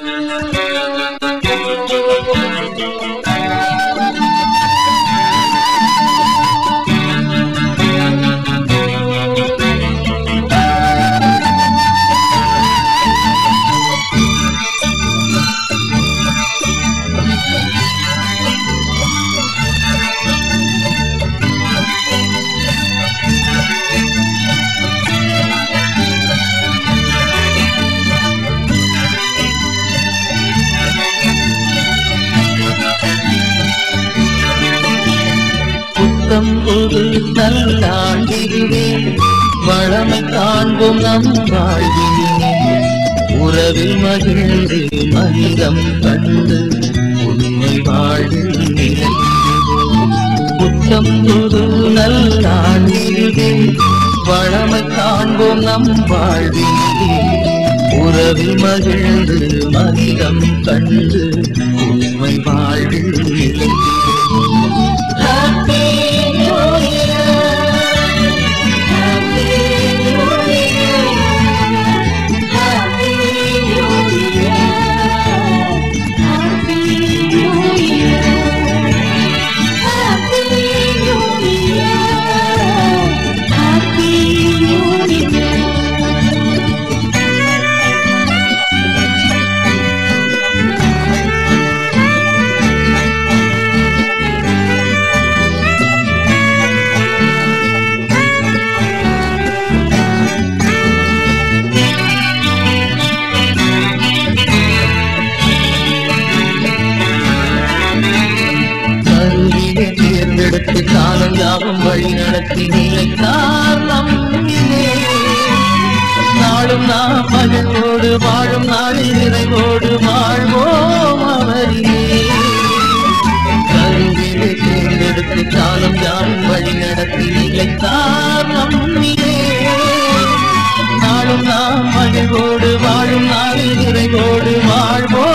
புத்தம் புது நல்லாண்டிதுவே வளமை காண்போம் நம் வாழ்வினிலே உறவில் மகிழ்ந்து மனிதம் கண்டு உண்மை வாழ்வில் நிலைத்திடுவோம் புத்தம் புது நல்லாண்டிதுவே வளமை காண்போம் நம் வாழ்வினிலே உறவில் மகிழ்ந்து மனிதம் கண்டு உண்மை வாழ்வில் நிலைத்திடுவோம் Happy New Year. Happy New Year. Happy New Year. Happy New Year. Happy New Year. Happy New Year. கருவினை தேர்ந்தெடுத்து காலம் யாவும் வழி நடத்தி நிலை காரணம் நாளும் நாம் மகிழ்வோடு வாழும் நாளில் நிறைவோடு வாழ்வோம் அவரிலே கருவினை தேர்ந்தெடுத்து காலம் யாவும் வழி நடத்தி நிலை காரணம் நாளும் நாம் மகிழ்வோடு வாழும் நாளில் நிறைவோடு வாழ்வோம்